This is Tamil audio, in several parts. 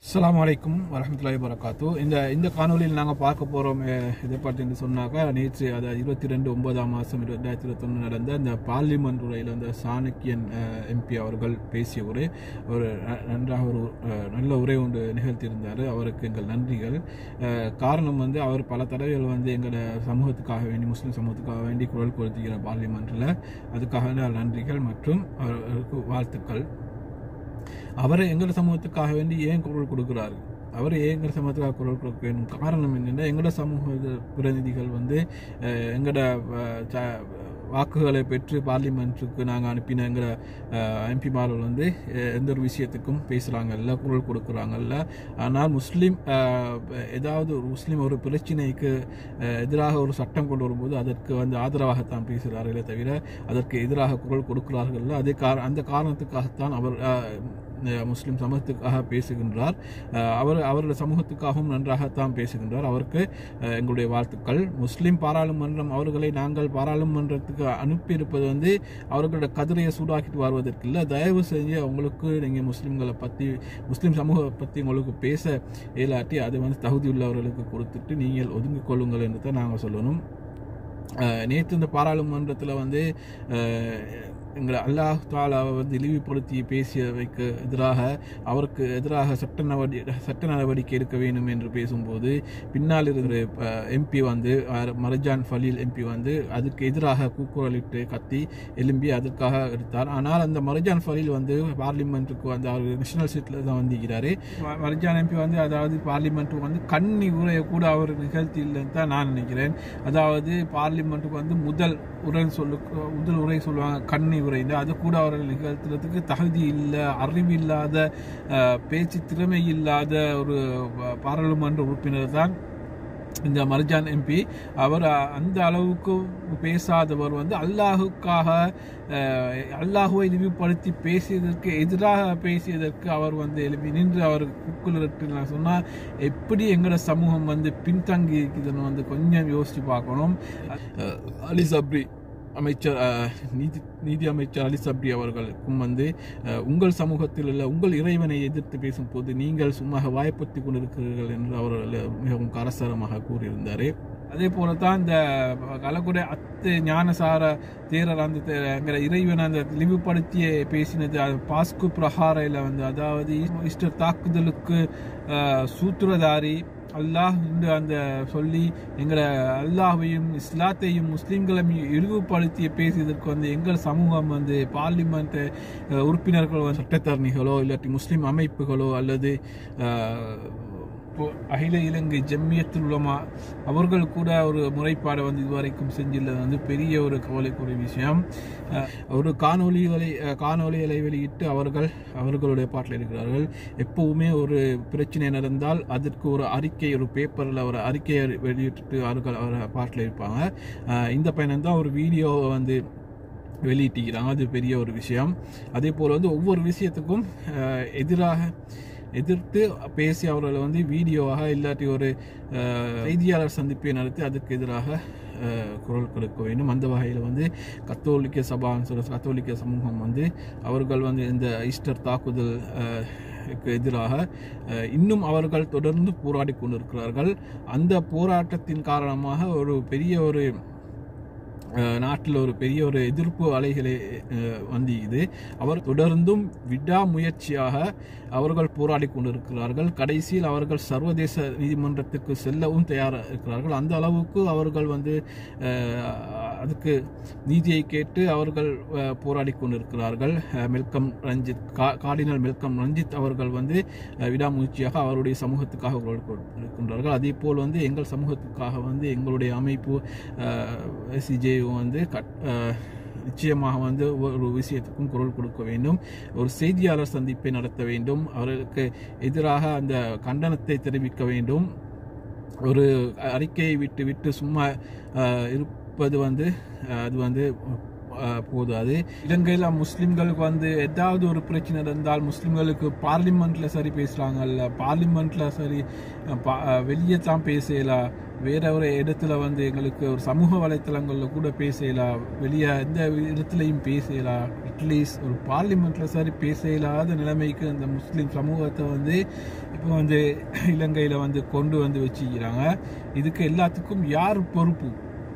அஸ்ஸலாமு அலைக்கும் வரஹ்மத்துல்லாஹி வரகாத்து இந்த இந்த காணொலியில் நாங்கள் பார்க்க போகிறோம் இதை பற்றி சொன்னாக்கா நேற்று அதாவது இருபத்தி ரெண்டு ஒன்பதாம் மாதம் ரெண்டாயிரத்தி இருபத்தொன்று நடந்த இந்த பார்லிமெண்ட் உரையில் அந்த சாணக்கியன் எம்பி அவர்கள் பேசிய உரை ஒரு ந- நன்றாக ஒரு அஹ், நல்ல உரை ஒன்று நிகழ்த்தியிருந்தார் அவருக்கு எங்கள் நன்றிகள் அஹ், காரணம் வந்து அவர் பல தடவைகள் வந்து எங்களை சமூகத்துக்காக வேண்டி முஸ்லீம் சமூகத்துக்காக வேண்டி குரல் கொடுத்துக்கிற பார்லிமெண்ட்டில் அதுக்காக நன்றிகள் மற்றும் அவருக்கு வாழ்த்துக்கள் அவர் எங்கள் சமூகத்துக்காக வேண்டி ஏன் குரல் கொடுக்குறாரு அவர் ஏன் எங்கள் சமூகத்துக்காக குரல் கொடுக்க வேணும் காரணம் என்னென்னா எங்களோட சமூக பிரதிநிதிகள் வந்து அஹ், எங்களோட அஹ், ச- வாக்குகளை பெற்று பார்லிமெண்ட்டுக்கு நாங்கள் அனுப்பின எங்களோட எம்பிமார்கள் வந்து அஹ், எந்த ஒரு விஷயத்துக்கும் பேசுகிறாங்கல்ல குரல் கொடுக்குறாங்கல்ல ஆனால் முஸ்லீம் அஹ், ஏதாவது ஒரு முஸ்லீம் ஒரு பிரச்சனைக்கு அஹ், எதிராக ஒரு சட்டம் கொண்டு வரும்போது அதற்கு வந்து ஆதரவாகத்தான் பேசுகிறார்களே தவிர அதற்கு எதிராக குரல் கொடுக்கிறார்கள் அதே கார அந்த காரணத்துக்காகத்தான் அவர் அஹ், அஹ், முஸ்லிம் சமூகத்துக்காக பேசுகின்றார் அஹ், அவர் அவருடைய சமூகத்துக்காகவும் நன்றாகத்தான் பேசுகின்றார் அவருக்கு அஹ், எங்களுடைய வாழ்த்துக்கள் முஸ்லிம் பாராளுமன்றம் அவர்களை நாங்கள் பாராளுமன்றத்துக்கு அனுப்பியிருப்பது வந்து அவர்களோட கதிரையை சூடாக்கிட்டு வருவதற்கு இல்லை தயவு செஞ்சு அவங்களுக்கு நீங்கள் முஸ்லிம்களை பற்றி முஸ்லிம் சமூகத்தை பற்றி உங்களுக்கு பேச இயலாட்டி அதை வந்து தகுதி உள்ளவர்களுக்கு கொடுத்துட்டு நீங்கள் ஒதுங்கிக் கொள்ளுங்கள் என்று தான் நாங்கள் சொல்லணும் அஹ் நேற்று இந்த பாராளுமன்றத்தில் வந்து அஹ், எங்களை அல்லாஹ் தாலாவை வந்து இழிவுபடுத்தி பேசியவைக்கு எதிராக அவருக்கு எதிராக சட்ட நடவடிக்கை சட்ட நடவடிக்கை எடுக்க வேண்டும் என்று பேசும்போது பின்னால் இருக்கிற எம்பி வந்து அஹ், மரஜான் ஃபலீல் எம்பி வந்து அதுக்கு எதிராக கூக்குரலிட்டு கத்தி எழும்பி அதற்காக எடுத்தார் ஆனால் அந்த மரஜான் ஃபலீல் வந்து பார்லிமெண்ட்டுக்கு வந்து அவர் நேஷனல் சீட்டில் தான் வந்திருக்கிறாரு ம- மரஜான் எம்பி வந்து அதாவது பார்லிமெண்ட்டுக்கு வந்து கண்ணி உரையை கூட அவர் நிகழ்த்தி இல்லைன்னு தான் நான் நினைக்கிறேன் அதாவது பார்லிமெண்ட்டுக்கு வந்து முதல் உரை சொல்லு முதல் உரை சொல்லுவாங்க கண்ணி உரைன்னு அது கூட அவர்கள் நிகழ்த்துறதுக்கு தகுதி இல்லை அறிவு இல்லாத அஹ், பேச்சு திறமை இல்லாத ஒரு ப- பாராளுமன்ற உறுப்பினர் தான் இந்த மர்ஜான் எம்பி அவர் அ- அந்த அளவுக்கு பேசாதவர் வந்து அல்லாஹுக்காக அஹ், அல்லாஹுவை இழிவுபடுத்தி பேசியதற்கு எதிராக பேசியதற்கு அவர் வந்து எழுப்பி நின்று அவர் குக்குலிட்டு நான் சொன்னால் எப்படி எங்களோட சமூகம் வந்து பின்தங்கி இருக்குதுன்னு வந்து கொஞ்சம் யோசிச்சு பார்க்கணும் அஹ், அலி சப்ரி அமைச்சர் அஹ், நீதி நீதி அமைச்சர் அலி சப்ரி அவர்களுக்கும் வந்து அஹ், உங்கள் சமூகத்தில் உள்ள உங்கள் இறைவனை எதிர்த்து பேசும்போது நீங்கள் சும்மா வாய்ப்பத்தி கொண்டிருக்கிறீர்கள் என்று அவர் மிகவும் கரசரமாக கூறியிருந்தார் அதே போல தான் இந்த கலக்குடை அத்து ஞானசார தேரர் அந்த தே- என்கிற இறைவன் அந்த இழிவுபடுத்திய பேசினது அது பாஸ்கு பிரஹாரையில் வந்து அதாவது ஈஸ்டர் தாக்குதலுக்கு அஹ், சூத்திரதாரி அல்லாஹ் என்று அந்த சொல்லி எங்களை அல்லாஹையும் இஸ்லாத்தையும் முஸ்லீம்களையும் இழிவுபடுத்திய பேசியதற்கு வந்து எங்கள் சமூகம் வந்து பார்லிமெண்ட் அஹ், உறுப்பினர்கள் வந்து சட்டத்தரணிகளோ இல்லாட்டி முஸ்லீம் அமைப்புகளோ அல்லது அஹ், இப்போ அகில இலங்கை ஜம்மியத்துல் உலமா அவர்கள் கூட ஒரு முறைப்பாடை வந்து இதுவரைக்கும் செஞ்சுள்ளது வந்து பெரிய ஒரு கவலைக்குரிய விஷயம் அஹ், ஒரு காணொலிகளை அஹ், காணொளிகளை வெளியிட்டு அவர்கள் அவர்களுடைய பாட்டில் இருக்கிறார்கள் எப்பவுமே ஒரு பிரச்சனை நடந்தால் அதற்கு ஒரு அறிக்கை ஒரு பேப்பரில் ஒரு அறிக்கையை வெளியிட்டு அவர்கள் அவர் பாட்டில் இருப்பாங்க அஹ், இந்த பையன் தான் ஒரு வீடியோவை வந்து வெளியிட்டிக்கிறாங்க அது பெரிய ஒரு விஷயம் அதே போல் வந்து ஒவ்வொரு விஷயத்துக்கும் அஹ், எதிராக எதிர்த்து பேசி அவர்களை வந்து வீடியோவாக இல்லாட்டி ஒரு அஹ், செய்தியாளர் சந்திப்பை நடத்தி அதுக்கு எதிராக அஹ், குரல் கொடுக்க வேண்டும் அந்த வகையில் வந்து கத்தோலிக்க சபான்னு சொல்ற கத்தோலிக்க சமூகம் வந்து அவர்கள் வந்து இந்த ஈஸ்டர் தாக்குதல் அஹ், க்கு எதிராக அஹ், இன்னும் அவர்கள் தொடர்ந்து போராடி கொண்டிருக்கிறார்கள் அந்த போராட்டத்தின் காரணமாக ஒரு பெரிய ஒரு நாட்டில் ஒரு பெரிய ஒரு எதிர்ப்பு அலைகளை அஹ், வந்து இது அவர் தொடர்ந்தும் விடாமுயற்சியாக அவர்கள் போராடி கொண்டிருக்கிறார்கள் கடைசியில் அவர்கள் சர்வதேச நீதிமன்றத்துக்கு செல்லவும் தயாராக இருக்கிறார்கள் அந்த அளவுக்கு அவர்கள் வந்து அஹ், அதுக்கு நீதியை கேட்டு அவர்கள் அஹ், போராடி கொண்டிருக்கிறார்கள் அஹ், மெல்கம் ரஞ்சித் கா- கார்டினல் மெல்கம் ரஞ்சித் அவர்கள் வந்து அஹ், விடாமுயற்சியாக அவருடைய சமூகத்துக்காக குரல் கொடுக்கின்றார்கள் அதே போல் வந்து எங்கள் சமூகத்துக்காக வந்து எங்களுடைய அமைப்பு எஸ்சிஜே வந்து கட் அஹ், நிச்சயமாக வந்து ஒரு விஷயத்துக்கும் குரல் கொடுக்க வேண்டும் ஒரு செய்தியாளர் சந்திப்பை நடத்த வேண்டும் அவர்களுக்கு எதிராக அந்த கண்டனத்தை தெரிவிக்க வேண்டும் ஒரு அறிக்கையை விட்டு விட்டு சும்மா அஹ், இருப்பது வந்து அஹ், அது வந்து அஹ், போதாது இலங்கையில் முஸ்லிம்களுக்கு வந்து ஏதாவது ஒரு பிரச்சனை இருந்தால் முஸ்லிம்களுக்கு பார்லிமெண்ட்ல சரி பேசுறாங்கல்ல பார்லிமெண்ட்ல சரி அஹ், பா- அஹ், வெளியே தான் பேசலாம் வேற ஒரு இடத்துல வந்து எங்களுக்கு ஒரு சமூக வலைத்தளங்கள்ல கூட பேசலாம் வெளியே எந்த இடத்துலையும் பேசலாம் அட்லீஸ்ட் ஒரு பார்லிமெண்ட்ல சரி பேச இயலாத நிலைமைக்கு அந்த முஸ்லிம் சமூகத்தை வந்து இப்போ வந்து இலங்கையில வந்து கொண்டு வந்து வச்சுக்கிறாங்க இதுக்கு எல்லாத்துக்கும் யார் பொறுப்பு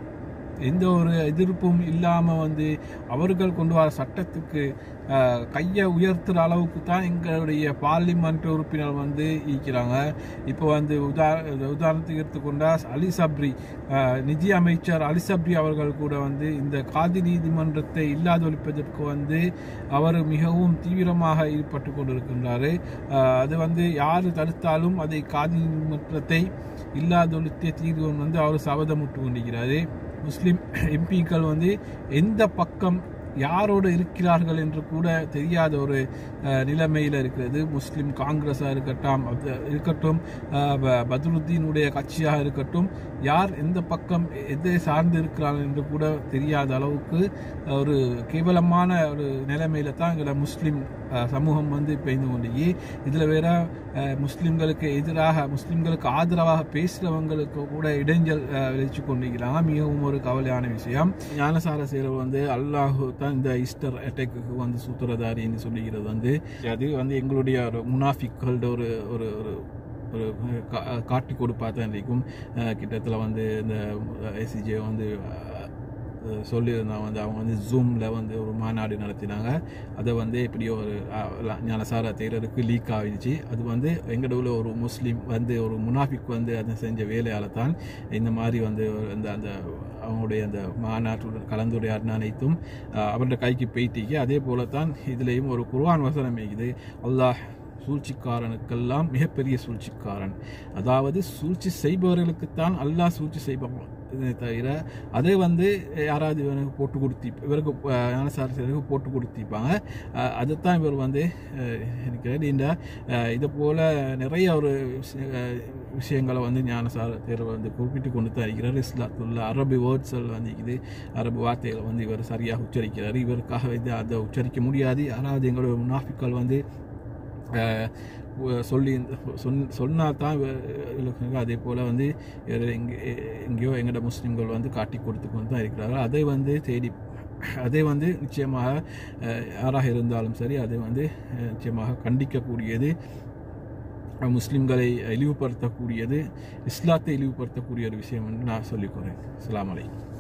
எந்த ஒரு எதிர்ப்பும் இல்லாம வந்து அவர்கள் கொண்டு வர சட்டத்துக்கு அஹ், கையை உயர்த்துற அளவுக்கு தான் எங்களுடைய பார்லிமெண்ட் உறுப்பினர் வந்து ஈக்கிறாங்க இப்போ வந்து உதா உதாரணத்துக்கு எடுத்துக்கொண்டா அலி சப்ரி அஹ், நிதி அமைச்சர் அலி சப்ரி அவர்கள் கூட வந்து இந்த காதி நீதிமன்றத்தை இல்லாதொழிப்பதற்கு வந்து அவர் மிகவும் தீவிரமாக ஈடுபட்டு கொண்டிருக்கின்றாரு அஹ், அது வந்து யாரு தடுத்தாலும் அதை காதி நீதிமன்றத்தை இல்லாதொழித்த தீர்வு வந்து அவர் சபதமிட்டு கொண்டிருக்கிறாரு முஸ்லிம் எம்பிக்கள் வந்து எந்த பக்கம் யாரோடு இருக்கிறார்கள் என்று கூட தெரியாத ஒரு அஹ், நிலைமையில் இருக்கிறது முஸ்லிம் காங்கிரஸாக இருக்கட்டும் அது இருக்கட்டும் அஹ், ப- பத்ருத்தீனுடைய கட்சியாக இருக்கட்டும் யார் எந்த பக்கம் எதை சார்ந்து இருக்கிறார்கள் என்று கூட தெரியாத அளவுக்கு ஒரு கேவலமான ஒரு நிலைமையில தான் எங்களை முஸ்லிம் அஹ், சமூகம் வந்து பெய்ந்து கொண்டே இதில் வேற அஹ், முஸ்லிம்களுக்கு எதிராக முஸ்லிம்களுக்கு ஆதரவாக பேசுகிறவங்களுக்கு கூட இடைஞ்சல் அஹ், விளைச்சு கொண்டிருக்கிறாங்க மிகவும் ஒரு கவலையான விஷயம் ஞானசார சேரர் வந்து அல்லாஹு தான் இந்த ஈஸ்டர் அட்டாக்கு வந்து சூத்திரதாரின்னு சொல்லிக்கிறது வந்து அது வந்து எங்களுடைய ஒரு முனாஃபிக்களோட ஒரு ஒரு ஒரு ஒரு கா- காட்டி கொடுப்பா தான் இருக்கும் அஹ், கிட்டத்தில் வந்து இந்த ஐசிஜே வந்து அஹ், சொல்லியிருந்தாங்க வந்து அவங்க வந்து ஜூமில் வந்து ஒரு மாநாடு நடத்தினாங்க அதை வந்து எப்படியோ ஒரு அஹ், ல- ஞானசார தேரருக்கு லீக் ஆகிடுச்சு அது வந்து எங்களோட ஒரு முஸ்லீம் வந்து ஒரு முனாஃபிக் வந்து அதை செஞ்ச வேலையால் தான் இந்த மாதிரி வந்து ஒரு அந்த அந்த அவங்களுடைய அந்த மாநாட்டுடன் கலந்துரையாடின அனைத்தும் அஹ், அவருடைய கைக்கு போயிட்டீங்க அதே போல தான் இதுலேயும் ஒரு குர்ஆன் வசனம் இருக்குது அல்லாஹ் சூழ்ச்சிக்காரனுக்கெல்லாம் மிகப்பெரிய சூழ்ச்சிக்காரன் அதாவது சூழ்ச்சி செய்பவர்களுக்குத்தான் அல்லாஹ் சூழ்ச்சி செய்பவன் இதே தவிர அதை வந்து யாராவது இவனுக்கு போட்டு கொடுத்தி இவருக்கு அஹ், ஞானசாரருக்கு போட்டு கொடுத்திருப்பாங்க அஹ், அதைத்தான் இவர் வந்து அஹ், எனக்கு இந்த அஹ், இதை போல நிறைய ஒரு விஷய- அஹ், விஷயங்களை வந்து ஞானசார தேர்வை வந்து குறிப்பிட்டு கொண்டு தான் இருக்கிறார் இஸ்லாத்துள்ள அரபு வேர்ட்ஸ்கள் வந்து இருக்குது அரபு வார்த்தைகளை வந்து இவர் சரியாக உச்சரிக்கிறார் இவருக்காக வந்து அதை உச்சரிக்க முடியாது யாராவது எங்களுடைய முனாஃபிக்கள் வந்து அஹ், உ- சொல்லி சொன் சொன்னால் தான் இவர்களுக்கு அதே போல் வந்து இவர் எங்கே எங்கேயோ எங்களோட முஸ்லீம்கள் வந்து காட்டி கொடுத்து கொண்டு தான் இருக்கிறார்கள் அதை வந்து தேடி அதை வந்து நிச்சயமாக அஹ், யாராக இருந்தாலும் சரி அதை வந்து அஹ், நிச்சயமாக கண்டிக்கக்கூடியது முஸ்லிம்களை இழிவுபடுத்தக்கூடியது இஸ்லாத்தை இழிவுபடுத்தக்கூடிய ஒரு விஷயம் என்று நான் சொல்லிக்கிறேன் அஸ்ஸலாமு அலைக்கும்